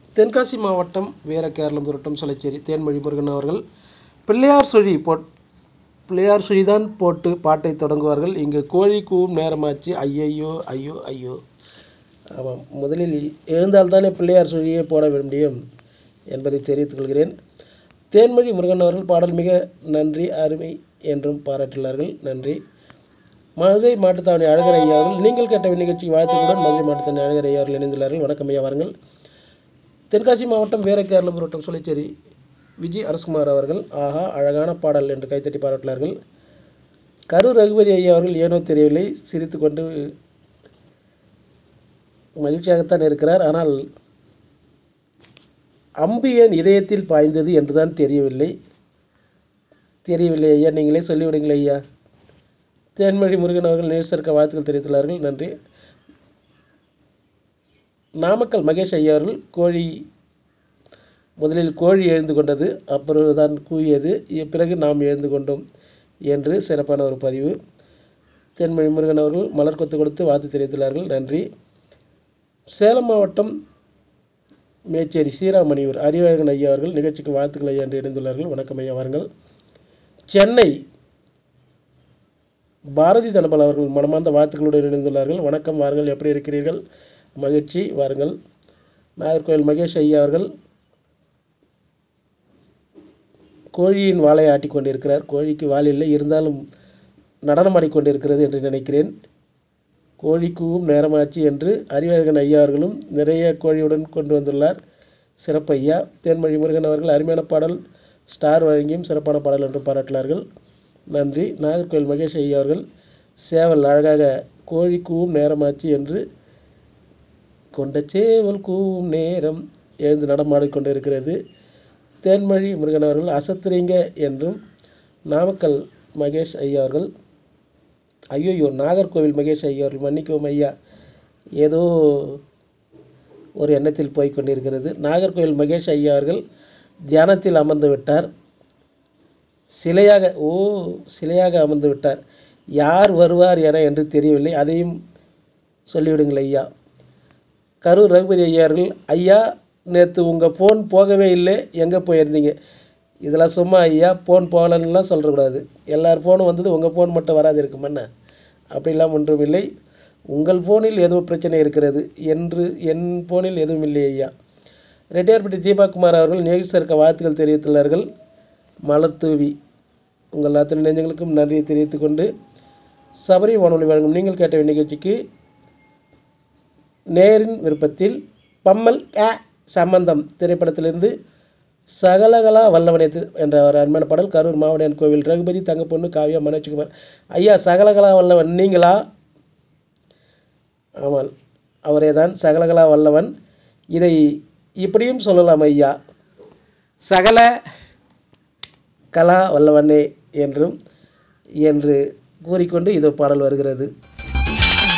தென்காசி மாவட்டம் வீரகேரளம் துரட்டம் சொலச்சேரி தேன்மொழி முருகன் அவர்கள் பிள்ளையார் சுழி போட் பிள்ளையார் சுழி தான் போட்டு பாட்டை தொடங்குவார்கள் இங்கு கோழி கூவும் நேரமாச்சு ஐயையோ ஐயோ ஐயோ ஆமாம் முதலில் எழுந்தால்தானே பிள்ளையார் சுழியை போட முடியும் என்பதை தெரிவித்துக் கொள்கிறேன் தேன்மொழி முருகன் அவர்கள் பாடல் மிக நன்றி அருமை என்றும் பாராட்டியுள்ளார்கள் நன்றி மதுரை மாட்டுத்தாவணி அழகர் ஐயா அவர்கள் நீங்கள் கேட்ட நிகழ்ச்சி வாழ்த்துக்களுடன் மதுரை மாட்டுத்தாவணி அழகர் ஐயா அவர்கள் இணைந்துள்ளார்கள் வணக்கம் ஐயா வாருங்கள் தென்காசி மாவட்டம் வீரகேரளம் புரோட்டம் சொலிச்சேரி விஜய் அரசுகுமார் அவர்கள் ஆஹா அழகான பாடல் என்று கைத்தட்டி பாராட்டினார்கள் கரூர் ரகுபதி ஐயா அவர்கள் ஏனோ தெரியவில்லை சிரித்துக்கொண்டு மகிழ்ச்சியாகத்தான் இருக்கிறார் ஆனால் அம்பு ஏன் இதயத்தில் பாய்ந்தது என்றுதான் தெரியவில்லை தெரியவில்லை ஐயா நீங்களே சொல்லிவிடுங்கள் ஐயா தேன்மொழி முருகன் அவர்கள் நேசர்க்க வாழ்த்துக்கள் தெரிவித்துள்ளார்கள் நன்றி நாமக்கல் மகேஷ் ஐயா அவர்கள் கோழி முதலில் கோழி எழுந்து கொண்டது அப்புறம்தான் கூவியது பிறகு நாம் எழுந்து கொண்டோம் என்று சிறப்பான ஒரு பதிவு தென்மொழி முருகன் அவர்கள் மலர் கொத்து கொடுத்து வாழ்த்து தெரிவித்துள்ளார்கள் நன்றி சேலம் மாவட்டம் மேச்சேரி சீராமணியூர் அறிவழகன் ஐயா அவர்கள் நிகழ்ச்சிக்கு வாழ்த்துக்கள் ஐயா என்று இணைந்துள்ளார்கள் வணக்கம் ஐயா வாருங்கள் சென்னை பாரதி தனபால் அவர்கள் மனமார்ந்த வாழ்த்துக்களுடன் இணைந்துள்ளார்கள் வணக்கம் வாருங்கள் எப்படி இருக்கிறீர்கள் மகிழ்ச்சி வாருங்கள் நாகர்கோவில் மகேஷ் ஐயா அவர்கள் கோழியின் வாளை ஆட்டிக் கொண்டிருக்கிறார் கோழிக்கு வால் இல்லை இருந்தாலும் நடனம் ஆடிக்கொண்டிருக்கிறது என்று நினைக்கிறேன் கோழிக்கூவும் நேரமாச்சு என்று அறிவழகன் ஐயா அவர்களும் நிறைய கோழியுடன் கொண்டு வந்துள்ளார் சிறப்பு ஐயா தேன்மொழி முருகன் அவர்கள் அருமையான பாடல் ஸ்டார் வழங்கியும் சிறப்பான பாடல் என்றும் பாராட்டினார்கள் நன்றி நாகர்கோவில் மகேஷ் ஐயா அவர்கள் சேவல் அழகாக கோழி கூவும் நேரமாச்சு என்று கொண்ட சேவல் கூவும் நேரம் எழுந்து நடமாடிக்கொண்டு இருக்கிறது தேன்மொழி முருகன் அவர்கள் அசத்துறீங்க என்றும் நாமக்கல் மகேஷ் ஐயா அவர்கள் ஐயோயோ நாகர்கோவில் மகேஷ் ஐயா அவர்கள் மன்னிக்கவும் ஐயா ஏதோ ஒரு எண்ணத்தில் போய் கொண்டிருக்கிறது நாகர்கோவில் மகேஷ் ஐயா அவர்கள் தியானத்தில் அமர்ந்து விட்டார் சிலையாக ஓ சிலையாக அமர்ந்து விட்டார் யார் வருவார் என என்று தெரியவில்லை அதையும் சொல்லிவிடுங்கள் ஐயா கரூர் ரகுபதி ஐயா அவர்கள் ஐயா நேற்று உங்கள் ஃபோன் போகவே இல்லை எங்கே போயிருந்தீங்க இதெல்லாம் சும்மா ஐயா ஃபோன் போகலன்னுலாம் சொல்லக்கூடாது எல்லார் ஃபோனும் வந்தது உங்கள் ஃபோன் மட்டும் வராது இருக்குமென்ன அப்படிலாம் ஒன்றும் இல்லை உங்கள் ஃபோனில் ஏதோ பிரச்சனை இருக்கிறது என்று என் ஃபோனில் எதுவும் இல்லை ஐயா ரெட்டியார்பட்டி தீபாகுமார் அவர்கள் நிகழ்ச்சிருக்க வாழ்த்துக்கள் தெரிவித்துள்ளார்கள் மலர் தூவி உங்கள் அத்தனை நெஞ்சங்களுக்கும் நன்றியை தெரிவித்துக் கொண்டு சபரி வானொலி வழங்கும் நீங்கள் கேட்ட நிகழ்ச்சிக்கு நேரின் விருப்பத்தில் பம்மல் ஏ சம்பந்தம் திரைப்படத்திலிருந்து சகலகலா வல்லவனேத்து என்ற ஒரு அருமையான பாடல் கரூர் மாவடியான் கோவில் ரகுபதி தங்கப்பொண்ணு காவியா மனோஜ்குமார் ஐயா சகலகலா வல்லவன் நீங்களா ஆமாம் அவரே தான் சகலகலா வல்லவன் இதை இப்படியும் சொல்லலாம் ஐயா சகல கலா வல்லவனே என்றும் என்று கூறிக்கொண்டு இது பாடல் வருகிறது